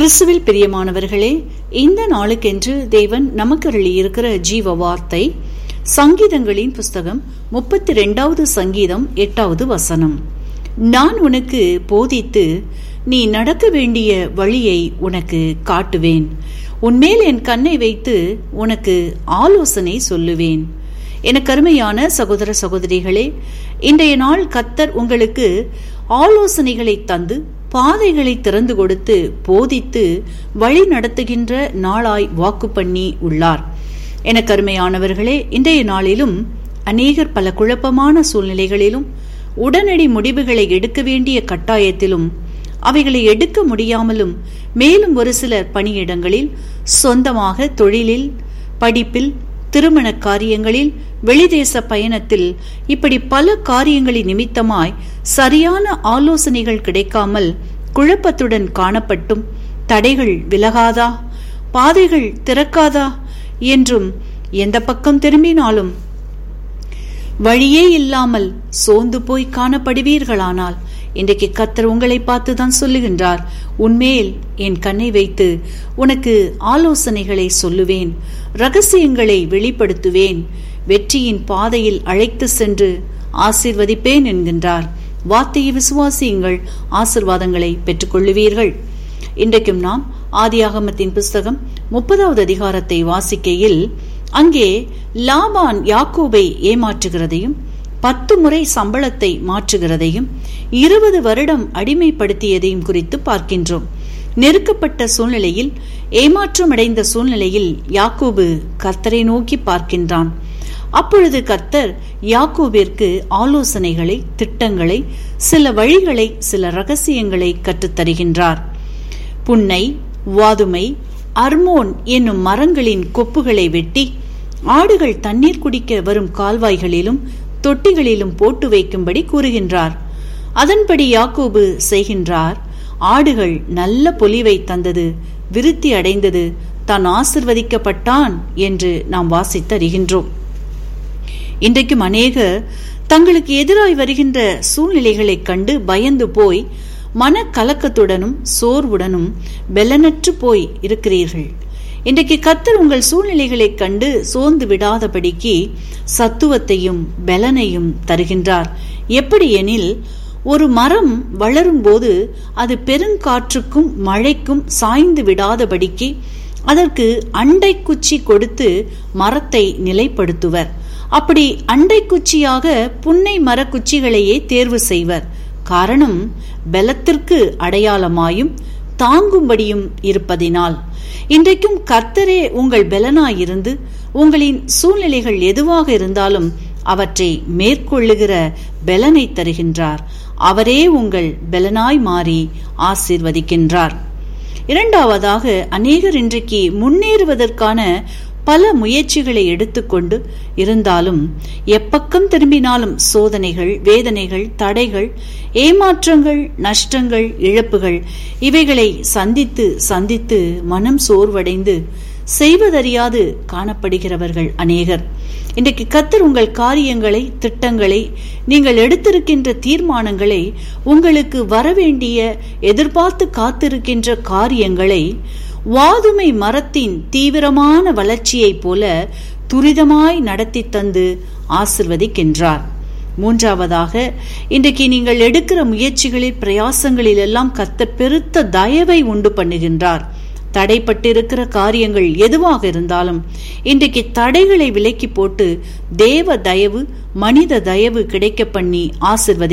கிறிஸ்துவில் பிரியமானவர்களே இந்த நாளுக்கென்று தேவன் நமக்கு அருளியிருக்கிற ஜீவ வார்த்தை சங்கீதங்களின் புஸ்தகம் முப்பத்தி ரெண்டாவது சங்கீதம் எட்டாவது வசனம் நான் உனக்கு போதித்து நீ நடக்க வேண்டிய வழியை உனக்கு காட்டுவேன் உன்மேல் என் கண்ணை வைத்து உனக்கு ஆலோசனை சொல்லுவேன் எனக்கு அருமையான சகோதர சகோதரிகளே இன்றைய நாள் கத்தர் உங்களுக்கு ஆலோசனைகளை தந்து பாதைகளை திறந்து கொடுத்து போதித்து வழி நடத்துகின்ற நாளாய் வாக்கு பண்ணி உள்ளார் எனக்கு அருமையானவர்களே இன்றைய நாளிலும் அநேகர் பல குழப்பமான சூழ்நிலைகளிலும் உடனடி முடிவுகளை எடுக்க வேண்டிய கட்டாயத்திலும் அவைகளை எடுக்க முடியாமலும் மேலும் ஒரு சிலர் பணியிடங்களில் சொந்தமாக தொழிலில் படிப்பில் திருமண காரியங்களில் வெளிதேச பயணத்தில் இப்படி பல காரியங்களின் நிமித்தமாய் சரியான ஆலோசனைகள் கிடைக்காமல் குழப்பத்துடன் காணப்பட்டும் தடைகள் விலகாதா பாதைகள் திறக்காதா என்றும் எந்த பக்கம் திரும்பினாலும் வழியே இல்லாமல் சோர்ந்து போய் காணப்படுவீர்களானால் இன்றைக்கு கத்தர் உங்களை பார்த்து தான் சொல்லுகின்றார் உன்மேல் என் கண்ணை வைத்து உனக்கு ஆலோசனைகளை சொல்லுவேன் ரகசியங்களை வெளிப்படுத்துவேன் வெற்றியின் பாதையில் அழைத்து சென்று ஆசிர்வதிப்பேன் என்கின்றார் வார்த்தையை விசுவாசியுங்கள் ஆசிர்வாதங்களை பெற்றுக்கொள்ளுவீர்கள் இன்றைக்கும் நாம் ஆதியாகமத்தின் புஸ்தகம் முப்பதாவது அதிகாரத்தை வாசிக்கையில் அங்கே லாபான் யாக்கோபை ஏமாற்றுகிறதையும் பத்து முறை சம்பளத்தை மாற்றுகிறதையும் இருபது வருடம் அடிமைப்படுத்தியதையும் குறித்து பார்க்கின்றோம் நெருக்கப்பட்ட சூழ்நிலையில் ஏமாற்றமடைந்த சூழ்நிலையில் யாக்கோபு கர்த்தரை நோக்கி பார்க்கின்றான் அப்பொழுது கர்த்தர் யாக்கோபிற்கு ஆலோசனைகளை திட்டங்களை சில வழிகளை சில ரகசியங்களை கற்றுத்தருகின்றார் புன்னை வாதுமை அர்மோன் என்னும் மரங்களின் கொப்புகளை வெட்டி ஆடுகள் தண்ணீர் குடிக்க வரும் கால்வாய்களிலும் தொட்டிகளிலும் போட்டு வைக்கும்படி கூறுகின்றார் அதன்படி யாக்கோபு செய்கின்றார் ஆடுகள் நல்ல பொலிவை தந்தது விருத்தி அடைந்தது தான் ஆசிர்வதிக்கப்பட்டான் என்று நாம் வாசித்தறிகின்றோம் இன்றைக்கும் அநேகர் தங்களுக்கு எதிராய் வருகின்ற சூழ்நிலைகளைக் கண்டு பயந்து போய் மனக்கலக்கத்துடனும் சோர்வுடனும் பெலனற்று போய் இருக்கிறீர்கள் இன்றைக்கு கத்தர் உங்கள் சூழ்நிலைகளைக் கண்டு சோர்ந்து விடாதபடிக்கு சத்துவத்தையும் பலனையும் தருகின்றார் எப்படி எனில் ஒரு மரம் வளரும் போது அது பெருங்காற்றுக்கும் மழைக்கும் சாய்ந்து விடாதபடிக்கு அதற்கு அண்டை குச்சி கொடுத்து மரத்தை நிலைப்படுத்துவர் அப்படி அண்டை குச்சியாக புன்னை மரக்குச்சிகளையே தேர்வு செய்வர் காரணம் பலத்திற்கு அடையாளமாயும் தாங்கும்படியும் இருப்பதினால் இன்றைக்கும் கர்த்தரே உங்கள் பலனாயிருந்து உங்களின் சூழ்நிலைகள் எதுவாக இருந்தாலும் அவற்றை மேற்கொள்ளுகிற பலனை தருகின்றார் அவரே உங்கள் பலனாய் மாறி ஆசிர்வதிக்கின்றார் இரண்டாவதாக அநேகர் இன்றைக்கு முன்னேறுவதற்கான பல முயற்சிகளை எடுத்துக்கொண்டு இருந்தாலும் எப்பக்கம் திரும்பினாலும் சோதனைகள் வேதனைகள் தடைகள் ஏமாற்றங்கள் நஷ்டங்கள் இழப்புகள் இவைகளை சந்தித்து சந்தித்து மனம் சோர்வடைந்து செய்வதறியாது காணப்படுகிறவர்கள் அநேகர் இன்றைக்கு கத்தர் உங்கள் காரியங்களை திட்டங்களை நீங்கள் எடுத்திருக்கின்ற தீர்மானங்களை உங்களுக்கு வரவேண்டிய எதிர்பார்த்து காத்திருக்கின்ற காரியங்களை வாதுமை மரத்தின் தீவிரமான வளர்ச்சியைப் போல துரிதமாய் நடத்தி தந்து ஆசிர்வதிக்கின்றார் மூன்றாவதாக இன்றைக்கு நீங்கள் எடுக்கிற முயற்சிகளில் பிரயாசங்களில் எல்லாம் கத்தர் பெருத்த தயவை உண்டு பண்ணுகின்றார் தடைப்பட்டிருக்கிற காரியங்கள் எதுவாக இருந்தாலும் இன்றைக்கு தடைகளை விலக்கி போட்டு தேவ தயவு மனித தயவு கிடைக்க பண்ணி ஆசிர்வதி